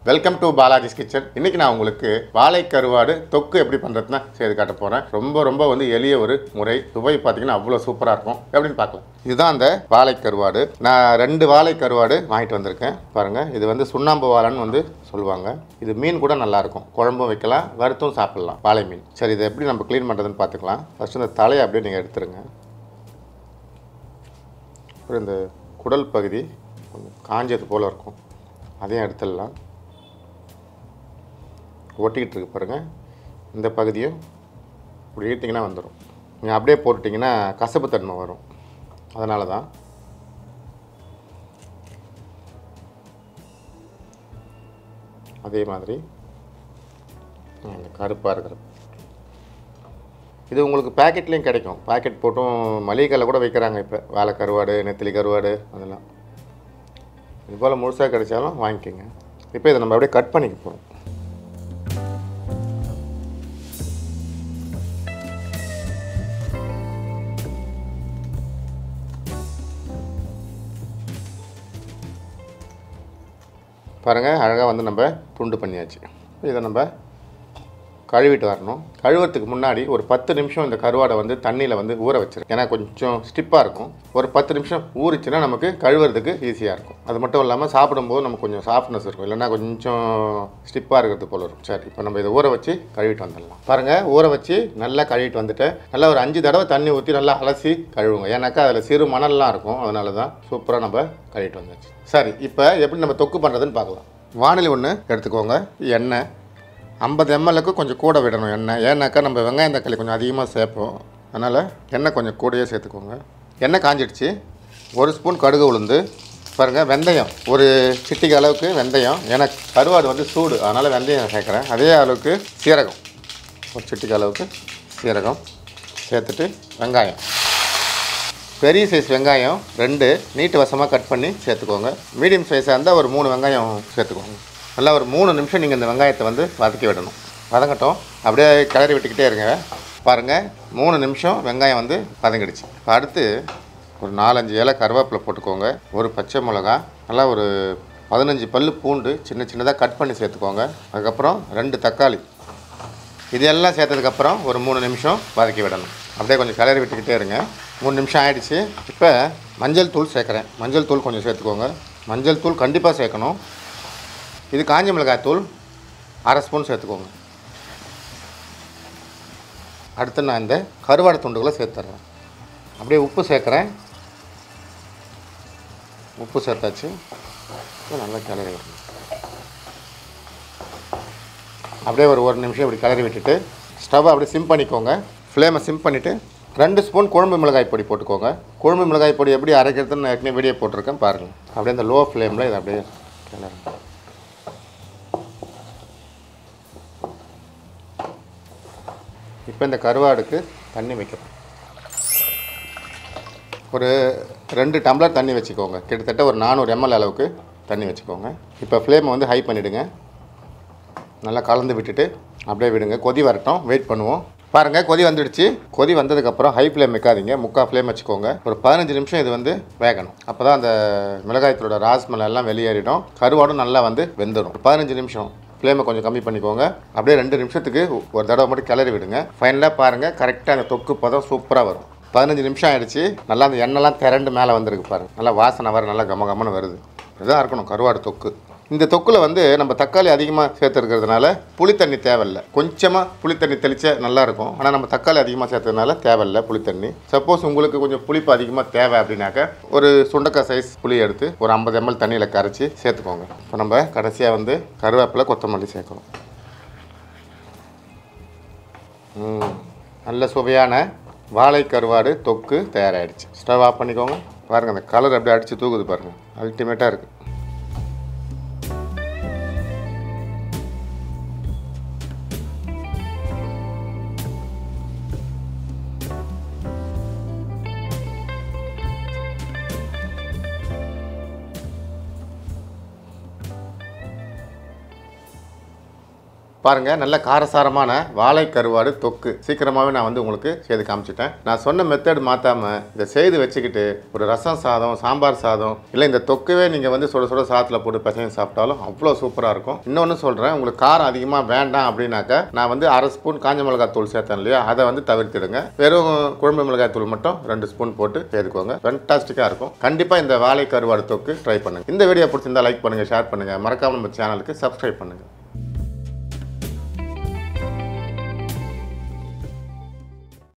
welcome to Balaji's kitchen இன்னைக்கு நான் உங்களுக்கு வாழை கருவாடு தொக்கு எப்படி பண்ணுறதுனா செய்து காட்ட போகிறேன் ரொம்ப ரொம்ப வந்து எளிய ஒரு முறை சுவை பார்த்தீங்கன்னா அவ்வளோ சூப்பராக இருக்கும் எப்படின்னு பார்க்கலாம் இதுதான் அந்த வாழை கருவாடு நான் ரெண்டு வாழை கருவாடு வாங்கிட்டு வந்திருக்கேன் பாருங்கள் இது வந்து சுண்ணாம்பு வாழைன்னு வந்து சொல்லுவாங்க இது மீன் கூட நல்லா இருக்கும் குழம்பும் வைக்கலாம் வறுத்தும் சாப்பிட்லாம் வாழை மீன் சரி இதை எப்படி நம்ம க்ளீன் பண்ணுறதுன்னு பார்த்துக்கலாம் ஃபஸ்ட்டு இந்த தலையை அப்படியே நீங்கள் எடுத்துருங்க அப்புறம் இந்த குடல் பகுதி கொஞ்சம் காஞ்சது போல் இருக்கும் அதையும் எடுத்துடலாம் ஒட்டிக்கிட்டு இருக்கு பாருங்கள் இந்த பகுதியும் இப்படி இழுத்திங்கன்னா வந்துடும் நீங்கள் அப்படியே போட்டுட்டிங்கன்னா கசப்பு தன்மை வரும் அதனால தான் அதே மாதிரி இந்த கருப்பாக இருக்கிற இது உங்களுக்கு பேக்கெட்லேயும் கிடைக்கும் பேக்கெட் போட்டும் மளிகை கடையில் கூட வைக்கிறாங்க இப்போ வாழை கருவாடு நெத்திலி கருவாடு அதெல்லாம் இது போல் முழுசாக கிடைச்சாலும் வாங்கிக்கோங்க இப்போ இதை நம்ம அப்படியே கட் பண்ணிக்க போகிறோம் பாருங்கள் அழகாக வந்து நம்ம துண்டு பண்ணியாச்சு இதை நம்ம கழுவிட்டு வரணும் கழுவுறதுக்கு முன்னாடி ஒரு பத்து நிமிஷம் இந்த கருவாடை வந்து தண்ணியில் வந்து ஊற வச்சிருக்கேன் ஏன்னா கொஞ்சம் ஸ்டிப்பாக இருக்கும் ஒரு பத்து நிமிஷம் ஊறிச்சுன்னா நமக்கு கழுவுறதுக்கு ஈஸியாக இருக்கும் அது மட்டும் இல்லாமல் சாப்பிடும்போது நமக்கு கொஞ்சம் சாஃப்ட்னஸ் இருக்கும் இல்லைன்னா கொஞ்சம் ஸ்டிப்பாக இருக்கிறது போல இருக்கும் சரி இப்போ நம்ம இதை ஊற வச்சு கழுவிட்டு வந்துடலாம் பாருங்கள் ஊற வச்சு நல்லா கழுவிட்டு வந்துட்டு நல்லா ஒரு அஞ்சு தடவை தண்ணி ஊற்றி நல்லா அலசி கழுவுங்க ஏன்னாக்கா அதில் சிறு மணல்லாம் இருக்கும் அதனால தான் சூப்பராக நம்ம கழுவிட்டு வந்தாச்சு சரி இப்போ எப்படி நம்ம தொக்கு பண்ணுறதுன்னு பார்க்கலாம் வானிலை ஒன்று எடுத்துக்கோங்க எண்ணெய் ஐம்பது எம்எல்க்கு கொஞ்சம் கூட விடணும் எண்ணெய் ஏன்னாக்கா நம்ம வெங்காயம் தக்காளி கொஞ்சம் அதிகமாக சேர்ப்போம் அதனால் எண்ணெய் கொஞ்சம் கூடயே சேர்த்துக்கோங்க எண்ணெய் காஞ்சிடுச்சு ஒரு ஸ்பூன் கடுகு உளுந்து பாருங்கள் வெந்தயம் ஒரு சிட்டிக்கு அளவுக்கு வெந்தயம் எனக்கு கருவாடு வந்து சூடு அதனால் வெந்தயம் சேர்க்குறேன் அதே அளவுக்கு சீரகம் ஒரு சிட்டிக்கு அளவுக்கு சீரகம் சேர்த்துட்டு வெங்காயம் பெரிய சைஸ் வெங்காயம் ரெண்டு நீட்டு வசமாக கட் பண்ணி சேர்த்துக்கோங்க மீடியம் சைஸாக இருந்தால் ஒரு மூணு வெங்காயம் சேர்த்துக்கோங்க நல்லா ஒரு மூணு நிமிஷம் நீங்கள் இந்த வெங்காயத்தை வந்து வதக்கி விடணும் வதங்கட்டும் அப்படியே கிளறி விட்டுக்கிட்டே இருங்க பாருங்கள் மூணு நிமிஷம் வெங்காயம் வந்து வதங்கிடுச்சு இப்போ அடுத்து ஒரு நாலஞ்சு இலை கருவேப்பிலை போட்டுக்கோங்க ஒரு பச்சை மிளகா நல்லா ஒரு பதினஞ்சு பல்லு பூண்டு சின்ன சின்னதாக கட் பண்ணி சேர்த்துக்கோங்க அதுக்கப்புறம் ரெண்டு தக்காளி இது எல்லாம் சேர்த்ததுக்கப்புறம் ஒரு மூணு நிமிஷம் வதக்கி விடணும் அப்படியே கொஞ்சம் கிளறி விட்டுக்கிட்டே இருங்க மூணு நிமிஷம் ஆயிடுச்சு இப்போ மஞ்சள் தூள் சேர்க்குறேன் மஞ்சள் தூள் கொஞ்சம் சேர்த்துக்கோங்க மஞ்சள் தூள் கண்டிப்பாக சேர்க்கணும் இது காஞ்ச மிளகாய் தூள் அரை ஸ்பூன் சேர்த்துக்கோங்க அடுத்து நான் இந்த கருவாடு துண்டுகளை சேர்த்துட்றேன் அப்படியே உப்பு சேர்க்குறேன் உப்பு சேர்த்தாச்சு இப்போ நல்லா கிளறி விடணும் அப்படியே ஒரு ஒரு நிமிஷம் இப்படி கிளறி விட்டுட்டு ஸ்டவ்வை அப்படியே சிம் பண்ணிக்கோங்க ஃப்ளேமை சிம் பண்ணிவிட்டு ரெண்டு ஸ்பூன் குழம்பு மிளகாய் பொடி போட்டுக்கோங்க குழம்பு மிளகாய் பொடி எப்படி அரைக்கிறதுன்னு நான் ஏற்கனவே வீடியோ போட்டிருக்கேன் பாருங்கள் அப்படியே இந்த லோ ஃப்ளேமில் இதை அப்படியே கிளறுங்க இப்போ இந்த கருவாடுக்கு தண்ணி வைக்கிறோம் ஒரு ரெண்டு டம்ளர் தண்ணி வச்சுக்கோங்க கிட்டத்தட்ட ஒரு நானூறு எம்எல் அளவுக்கு தண்ணி வச்சுக்கோங்க இப்போ ஃப்ளேமை வந்து ஹை பண்ணிவிடுங்க நல்லா கலந்து விட்டுட்டு அப்படியே விடுங்க கொதி வரட்டும் வெயிட் பண்ணுவோம் பாருங்கள் கொதி வந்துடுச்சு கொதி வந்ததுக்கப்புறம் ஹை ஃப்ளேம் வைக்காதீங்க முக்கால் ஃப்ளேம் வச்சுக்கோங்க ஒரு பதினஞ்சு நிமிஷம் இது வந்து வேகணும் அப்போ தான் அந்த மிளகாயத்தோட ராஸ்மெல் எல்லாம் வெளியேறிடும் கருவாடும் நல்லா வந்து வெந்துடும் பதினஞ்சு நிமிஷம் ஃப்ளேமை கொஞ்சம் கம்மி பண்ணிக்கோங்க அப்படியே ரெண்டு நிமிஷத்துக்கு ஒரு தடவை மட்டும் கிளறி விடுங்க ஃபைனலாக பாருங்கள் கரெக்டாக அந்த தொக்கு பதம் சூப்பராக வரும் பதினஞ்சு நிமிஷம் ஆயிடுச்சு நல்லா அந்த எண்ணெய்லாம் திரண்டு மேலே வந்திருக்கு பாருங்க நல்லா வாசனை வர நல்லா கம கமன்னு வருது இதுதான் இருக்கணும் கருவாடு தொக்கு இந்த தொக்கில் வந்து நம்ம தக்காளி அதிகமாக சேர்த்துருக்கிறதுனால புளித்தண்ணி தேவையில்லை கொஞ்சமாக புளித்தண்ணி தெளிச்சா நல்லா இருக்கும் ஆனால் நம்ம தக்காளி அதிகமாக சேர்த்ததுனால தேவையில்லை புளித்தண்ணி சப்போஸ் உங்களுக்கு கொஞ்சம் புளிப்பு அதிகமாக தேவை அப்படின்னாக்க ஒரு சுண்டக்காய் சைஸ் புளி எடுத்து ஒரு ஐம்பது எம்எல் தண்ணியில் கரைச்சி சேர்த்துக்கோங்க இப்போ நம்ம கடைசியாக வந்து கருவேப்பிலை கொத்தமல்லி சேர்க்கணும் ம், நல்ல சுவையான வாழை கருவாடு தொக்கு தயாராகிடுச்சு ஸ்டவ் ஆஃப் பண்ணிக்கோங்க பாருங்கள் அந்த கலர் அப்படியே அடித்து தூக்குது பாருங்கள் அல்டிமேட்டாக இருக்குது பாருங்கள் நல்ல காரசாரமான வாழை கருவாடு தொக்கு சீக்கிரமாகவே நான் வந்து உங்களுக்கு செய்து காமிச்சிட்டேன் நான் சொன்ன மெத்தட் மாற்றாமல் இதை செய்து வச்சுக்கிட்டு ஒரு ரசம் சாதம் சாம்பார் சாதம் இல்லை இந்த தொக்கவே நீங்கள் வந்து சுட சுட சாதத்தில் போட்டு பசங்க சாப்பிட்டாலும் அவ்வளோ சூப்பராக இருக்கும் இன்னொன்று சொல்கிறேன் உங்களுக்கு காரம் அதிகமாக வேண்டாம் அப்படின்னாக்கா நான் வந்து அரை ஸ்பூன் காஞ்ச மிளகாய் தூள் சேர்த்தேன் இல்லையா அதை வந்து தவிர்த்திடுங்க வெறும் குழம்பு மிளகாய் தூள் மட்டும் ரெண்டு ஸ்பூன் போட்டு சேர்த்துக்கோங்க ஃபென்டாஸ்டிக்காக இருக்கும் கண்டிப்பாக இந்த வாழை கருவாடு தொக்கு ட்ரை பண்ணுங்கள் இந்த வீடியோ பிடிச்சிருந்தா லைக் பண்ணுங்கள் ஷேர் பண்ணுங்கள் மறக்காம நம்ம சேனலுக்கு சப்ஸ்கிரைப் பண்ணுங்கள்